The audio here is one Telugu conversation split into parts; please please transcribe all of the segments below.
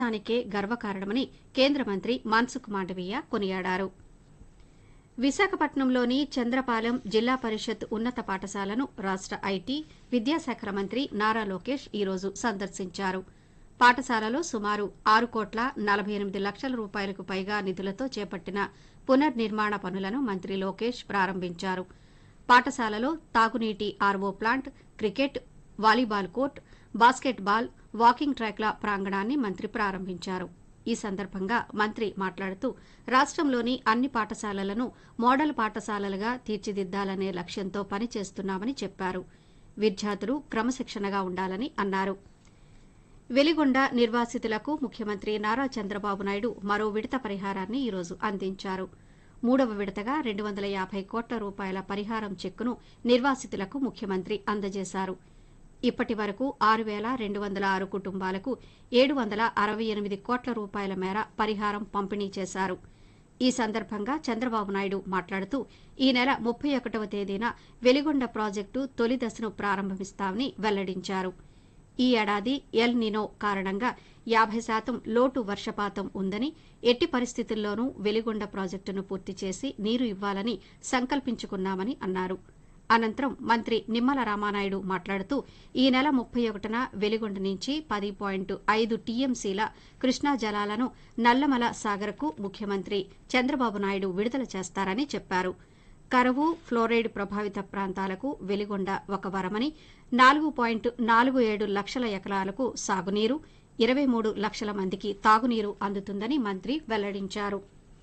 దేశానికే గర్వకారణమని కేంద్ర మంత్రి మన్సుఖ్ మాండవీయ కొనియాడారు విశాఖపట్నంలోని చంద్రపాలెం జిల్లా పరిషత్ ఉన్నత పాఠశాలను రాష్ట ఐటీ విద్యాశాఖ మంత్రి నారా లోకేష్ ఈరోజు సందర్శించారు పాఠశాలలో సుమారు ఆరు కోట్ల నలభై ఎనిమిది లక్షల రూపాయలకు పైగా నిధులతో చేపట్టిన పునర్నిర్మాణ పనులను మంత్రి లోకేష్ ప్రారంభించారు పాఠశాలలో తాగునీటి RO plant cricket volleyball court basketball walking ట్రాక్ల ప్రాంగణాన్ని మంత్రి ప్రారంభించారు ఈ సందర్భంగా మంత్రి మాట్లాడుతూ రాష్టంలోని అన్ని పాఠశాలలను మోడల్ పాఠశాలలుగా తీర్చిదిద్దాలనే లక్ష్యంతో పనిచేస్తున్నామని చెప్పారు విద్యార్థులు క్రమశిక్షణగా ఉండాలని అన్నారు వెలిగొండ నిర్వాసితులకు ముఖ్యమంత్రి నారా చంద్రబాబు నాయుడు మరో విడత పరిహారాన్ని ఈరోజు అందించారు మూడవ విడతగా రెండు వందల యాభై కోట్ల రూపాయల పరిహారం చెక్కును నిర్వాసితులకు ముఖ్యమంత్రి అందజేశారు ఇప్పటి వరకు ఆరు వేల రెండు వందల ఆరు కుటుంబాలకు ఏడు వందల అరవై ఎనిమిది కోట్ల రూపాయల మేర పరిహారం పంపిణీ చేశారు ఈ సందర్భంగా చంద్రబాబు నాయుడు మాట్లాడుతూ ఈ నెల ముప్పై ఒకటవ తేదీన వెలిగొండ ప్రాజెక్టు తొలి దశను ప్రారంభిస్తామని వెల్లడించారు ఈ ఏడాది ఎల్ నినో కారణంగా యాభై శాతం లోటు వర్షపాతం ఉందని ఎట్టి పరిస్థితుల్లోనూ వెలిగొండ ప్రాజెక్టును పూర్తి చేసి నీరు ఇవ్వాలని సంకల్పించుకున్నామని అన్నారు అనంతరం మంత్రి నిమ్మల రామానాయుడు మాట్లాడుతూ ఈ నెల ముప్పై ఒకటిన వెలిగొండ నుంచి పది పాయింట్ ఐదు టీఎంసీల కృష్ణా జలాలను నల్లమల సాగర్కు ముఖ్యమంత్రి చంద్రబాబు నాయుడు విడుదల చేస్తారని చెప్పారు కరువు ఫ్లోరైడ్ ప్రభావిత ప్రాంతాలకు వెలిగొండ ఒక వరమని నాలుగు పాయింట్ నాలుగు ఏడు లక్షల ఎకరాలకు సాగునీరు ఇరవై మూడు లక్షల మందికి తాగునీరు అందుతుందని మంత్రి వెల్లడించారు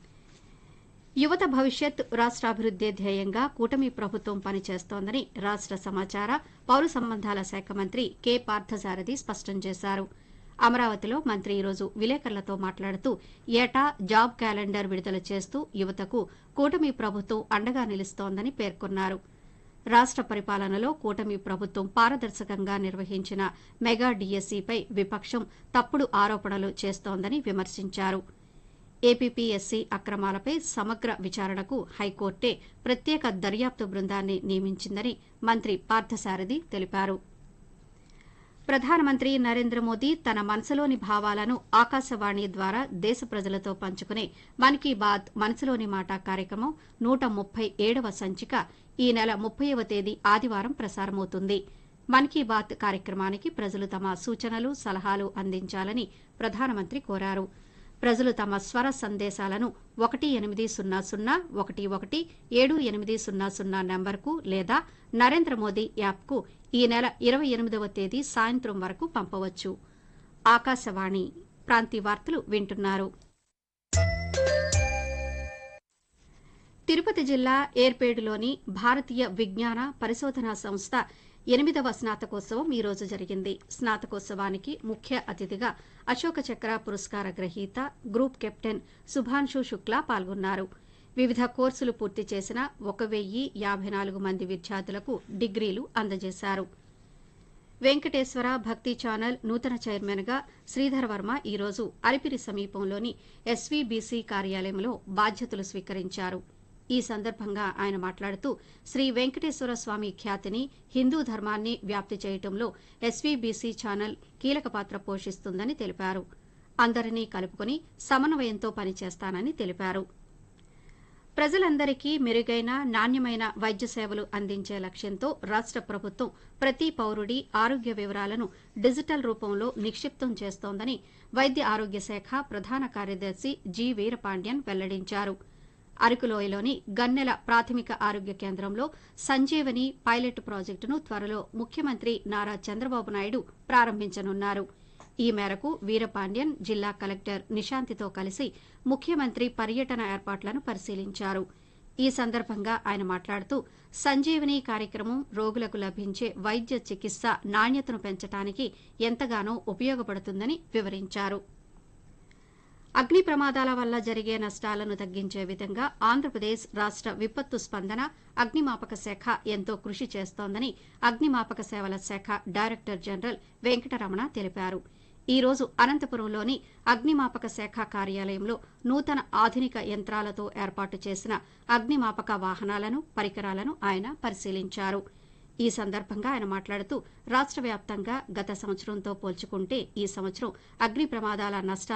యువత భవిష్యత్ రాష్ట్రాభివృద్దే ధ్యేయంగా కూటమి ప్రభుత్వం పనిచేస్తోందని రాష్ట్ర సమాచార పౌర సంబంధాల శాఖ మంత్రి కె పార్థసారథి స్పష్టం చేశారు అమరావతిలో మంత్రి ఈరోజు విలేకరులతో మాట్లాడుతూ ఏటా జాబ్ క్యాలెండర్ విడుదల చేస్తూ యువతకు కూటమి ప్రభుత్వం అండగా నిలుస్తోందని పేర్కొన్నారు రాష్ట్ర పరిపాలనలో కూటమి ప్రభుత్వం పారదర్శకంగా నిర్వహించిన మెగా డీఎస్సీపై విపక్షం తప్పుడు ఆరోపణలు చేస్తోందని విమర్శించారు ఏపీపీఎస్సీ అక్రమాలపై సమగ్ర విచారణకు హైకోర్టే ప్రత్యేక దర్యాప్తు బృందాన్ని నియమించిందని మంత్రి పార్థసారథి తెలిపారు ప్రధానమంత్రి నరేంద్ర మోదీ తన మనసులోని భావాలను ఆకాశవాణి ద్వారా దేశ ప్రజలతో పంచుకునే మన్ కీ బాత్ మనసులోని మాట కార్యక్రమం నూట ముప్పై ఏడవ సంచిక ఈ నెల ముప్పైవ తేదీ ఆదివారం ప్రసారమవుతుంది మన్ కీ బాత్ కార్యక్రమానికి ప్రజలు తమ సూచనలు సలహాలు అందించాలని ప్రధానమంత్రి కోరారు ప్రజలు తమ స్వర సందేశాలను ఒకటి ఎనిమిది సున్నా సున్నా ఒకటి ఒకటి ఏడు ఎనిమిది సున్నా సున్నా నంబర్కు లేదా నరేంద్ర మోదీ యాప్కు ఈ నెల ఇరవై ఎనిమిదవ తేదీ సాయంత్రం వరకు పంపవచ్చు ఆకాశవాణి ప్రాంతీయ వార్తలు వింటున్నారు తిరుపతి జిల్లా ఏర్పేడులోని భారతీయ విజ్ఞాన పరిశోధనా సంస్థ ఎనిమిదవ స్నాతకోత్సవం ఈ రోజు జరిగింది స్నాతకోత్సవానికి ముఖ్య అతిథిగా అశోక చక్ర పురస్కార గ్రహీత గ్రూప్ కెప్టెన్ సుభాన్షు శుక్లా పాల్గొన్నారు వివిధ కోర్సులు పూర్తి చేసిన ఒక వెయ్యి యాభై నాలుగు మంది విద్యార్థులకు డిగ్రీలు అందజేశారు వెంకటేశ్వర భక్తి ఛానల్ నూతన చైర్మన్గా శ్రీధర్ వర్మ ఈరోజు అలిపిరి సమీపంలోని ఎస్వీబీసీ కార్యాలయంలో బాధ్యతలు స్వీకరించారు ఈ సందర్భంగా ఆయన మాట్లాడుతూ శ్రీ వెంకటేశ్వర స్వామి ఖ్యాతిని హిందూ ధర్మాన్ని వ్యాప్తి చేయటంలో ఎస్వీబీసీ ఛానల్ కీలక పాత్ర పోషిస్తుందని తెలిపారు అందరినీ కలుపుకుని సమన్వయంతో పనిచేస్తానని తెలిపారు ప్రజలందరికీ మెరుగైన నాణ్యమైన వైద్య సేవలు అందించే లక్ష్యంతో రాష్ట ప్రభుత్వం ప్రతి పౌరుడి ఆరోగ్య వివరాలను డిజిటల్ రూపంలో నిక్షిప్తం చేస్తోందని వైద్య ఆరోగ్య శాఖ ప్రధాన కార్యదర్శి జి వీరపాండ్యన్ వెల్లడించారు అరకులోయలోని గన్నెల ప్రాథమిక ఆరోగ్య కేంద్రంలో సంజీవని పైలట్ ప్రాజెక్టును త్వరలో ముఖ్యమంత్రి నారా చంద్రబాబు నాయుడు ప్రారంభించనున్నారు ఈ మేరకు వీరపాండ్యన్ జిల్లా కలెక్టర్ నిశాంతితో కలిసి ముఖ్యమంత్రి పర్యటన ఏర్పాట్లను పరిశీలించారు ఈ సందర్భంగా ఆయన మాట్లాడుతూ సంజీవని కార్యక్రమం రోగులకు లభించే వైద్య చికిత్స నాణ్యతను పెంచడానికి ఎంతగానో ఉపయోగపడుతుందని వివరించారు అగ్ని ప్రమాదాల వల్ల జరిగే నష్టాలను తగ్గించే విధంగా ఆంధ్రప్రదేశ్ రాష్ట విపత్తు స్పందన అగ్నిమాపక శాఖ ఎంతో కృషి చేస్తోందని అగ్నిమాపక సేవల శాఖ డైరెక్టర్ జనరల్ వెంకటరమణ తెలిపారు ఈ రోజు అనంతపురంలోని అగ్నిమాపక శాఖ కార్యాలయంలో నూతన ఆధునిక యంత్రాలతో ఏర్పాటు చేసిన అగ్నిమాపక వాహనాలను పరికరాలను ఆయన పరిశీలించారు ఈ సందర్భంగా ఆయన మాట్లాడుతూ రాష్ట వ్యాప్తంగా గత సంవత్సరంతో పోల్చుకుంటే ఈ సంవత్సరం అగ్ని ప్రమాదాల నష్టాలు